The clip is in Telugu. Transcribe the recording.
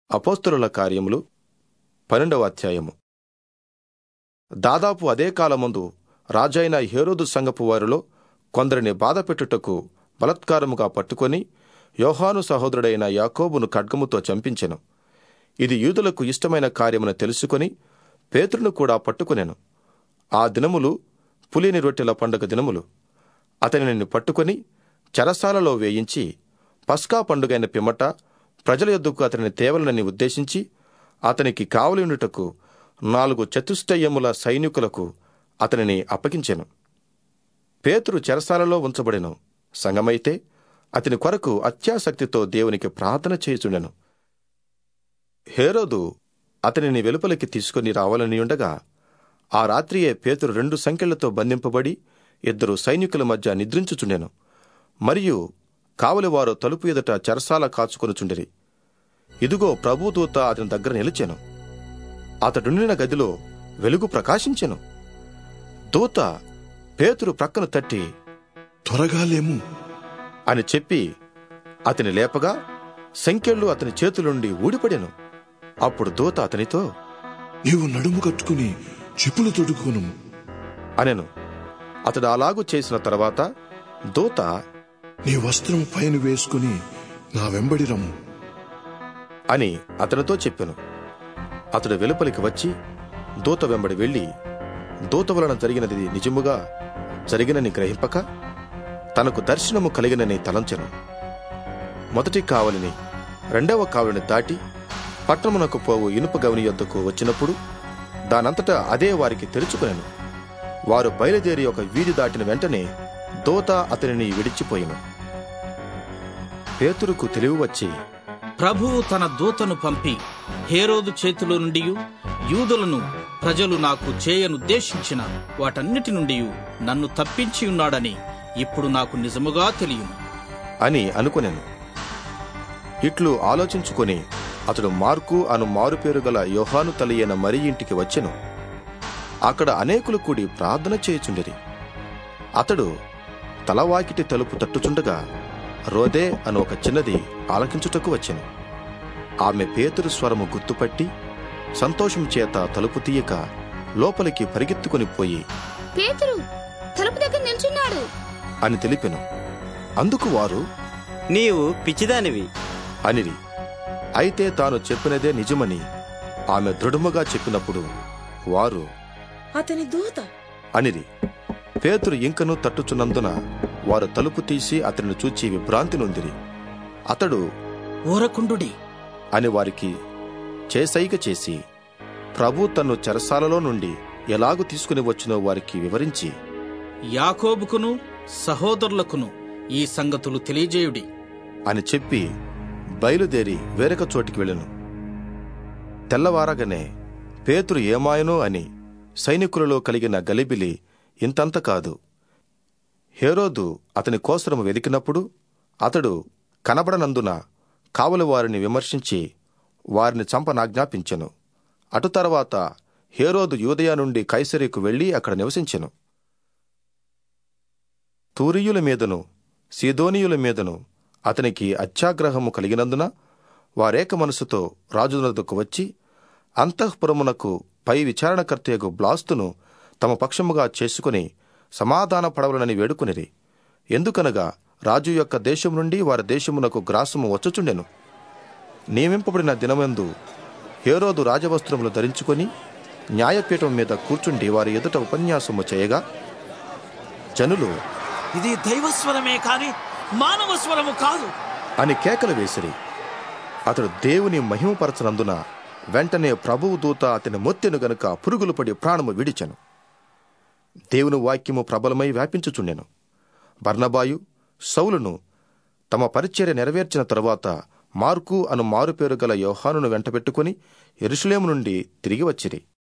అపోస్తలుల కార్యములు పన్నెండవ అధ్యాయము దాదాపు అదే కాలమందు రాజైన హేరోదు సంగపు వారిలో కొందరిని బాధపెట్టుటకు బలత్కారముగా పట్టుకొని యోహాను సహోదరుడైన యాకోబును ఖడ్గముతో చంపించెను ఇది యూదులకు ఇష్టమైన కార్యమును తెలుసుకొని పేతురును కూడా పట్టుకొనెను ఆ దినములు పులిని రొట్టెల పండుగ దినములు అతనిని పట్టుకొని చెరసాలలో వేయించి పస్కా పండుగైన పిమ్మట ప్రజల యొద్దకు అతనిని తేవలనని ఉద్దేశించి అతనికి కావలియునుటకు నాలుగు చతుష్టయముల సైనికులకు అతనిని అప్పగించెను పేతురు చెరసాలలో ఉంచబడెను సంగమైతే అతని కొరకు అత్యాసక్తితో దేవునికి ప్రార్థన చేయుచుండెను హేరోదు అతనిని వెలుపలికి తీసుకుని రావాలని ఉండగా ఆ రాత్రియే పేతురు రెండు సంఖ్యలతో బంధింపబడి ఇద్దరు సైనికుల మధ్య నిద్రించుచుండెను మరియు కావలివారు తలుపు ఎదుట చెరసాల కాచుకొనుచుండిరి ఇదిగో ప్రభుదూత అతని దగ్గర నిలిచెను అతడుండిన గదిలో వెలుగు ప్రకాశించెను దూత పేతురు ప్రక్కను తట్టి త్వరగా లేము అని చెప్పి అతని లేపగా సంఖ్యలు అతని చేతులుండి ఊడిపడెను అప్పుడు దూత అతనితో నీవు నడుము కట్టుకుని చెప్పులు తొడుగును అనెను అతడు అలాగు చేసిన తర్వాత దూత నీ వస్త్రం పైన వేసుకుని నా వెంబడి రమ్ము అని అతనితో చెప్పెను అతడు వెలుపలికి వచ్చి దూత వెంబడి వెళ్ళి దూత వలన జరిగినది నిజముగా జరిగినని గ్రహింపక తనకు దర్శనము కలిగినని తలంచెను మొదటి కావలిని రెండవ కావలిని దాటి పట్టణమునకు పోవు ఇనుప గవని యొద్దకు వచ్చినప్పుడు దానంతటా అదే వారికి తెరుచుకొనెను వారు బయలుదేరి ఒక వీధి దాటిన వెంటనే దూత అతనిని విడిచిపోయిను పేతురుకు తెలివి వచ్చి ప్రభువు తన దూతను పంపి హేరోదు చేతిలో నుండి యూదులను ప్రజలు నాకు చేయనుద్దేశించిన వాటన్నిటి నుండి నన్ను తప్పించి ఉన్నాడని ఇప్పుడు నాకు నిజముగా తెలియను అని అనుకునెను ఇట్లు ఆలోచించుకొని అతడు మార్కు అను మారుపేరు గల యోహాను తల్లి మరి ఇంటికి వచ్చెను అక్కడ అనేకులు కూడి ప్రార్థన చేయుచుండిరి అతడు తలవాకిటి తలుపు తట్టుచుండగా రోదే అను ఒక చిన్నది ఆలకించుటకు వచ్చెను ఆమె పేతురు స్వరము గుర్తుపట్టి సంతోషం చేత తలుపు తీయక లోపలికి పరిగెత్తుకుని పోయి పేతురు తలుపు దగ్గర నిల్చున్నాడు అని తెలిపెను అందుకు వారు నీవు పిచ్చిదానివి అనిరి అయితే తాను చెప్పినదే నిజమని ఆమె దృఢముగా చెప్పినప్పుడు వారు అతని దూత అనిరి పేతురు ఇంకను తట్టుచున్నందున వారు తలుపు తీసి అతనిని చూచి విభ్రాంతి నొందిరి అతడు ఊరకుండుడి అని వారికి చేసైక చేసి ప్రభు తన్ను చెరసాలలో నుండి ఎలాగు తీసుకుని వచ్చినో వారికి వివరించి యాకోబుకును సహోదరులకును ఈ సంగతులు తెలియజేయుడి అని చెప్పి బయలుదేరి వేరొక చోటికి వెళ్ళెను తెల్లవారగానే పేతురు ఏమాయనో అని సైనికులలో కలిగిన గలిబిలి ఇంతంత కాదు హేరోదు అతని కోసరము వెదికినప్పుడు అతడు కనబడనందున కావలి వారిని విమర్శించి వారిని చంపనాజ్ఞాపించెను అటు తర్వాత హేరోదు యూదయ నుండి కైసరికి వెళ్లి అక్కడ నివసించెను తూరియుల మీదను సీదోనియుల మీదను అతనికి అత్యాగ్రహము కలిగినందున వారేక మనసుతో రాజునద్దకు వచ్చి అంతఃపురమునకు పై విచారణకర్తయగు బ్లాస్తును తమ పక్షముగా చేసుకుని సమాధాన పడవలనని వేడుకునిరి ఎందుకనగా రాజు యొక్క దేశం నుండి వారి దేశమునకు గ్రాసము వచ్చుచుండెను నియమింపబడిన దినమందు హేరోదు రాజవస్త్రములు ధరించుకొని న్యాయపీఠం మీద కూర్చుండి వారి ఎదుట ఉపన్యాసము చేయగా జనులు ఇది దైవస్వరమే కాని మానవ స్వరము కాదు అని కేకలు వేసిరి అతడు దేవుని మహిమపరచనందున వెంటనే ప్రభువు దూత అతని మొత్తెను గనుక పురుగులు పడి ప్రాణము విడిచెను దేవుని వాక్యము ప్రబలమై వ్యాపించుచుండెను బర్నబాయు సౌలును తమ పరిచర్య నెరవేర్చిన తరువాత మార్కు అను మారుపేరు గల యోహానును వెంటబెట్టుకుని ఎరుషులేము నుండి తిరిగి వచ్చిరి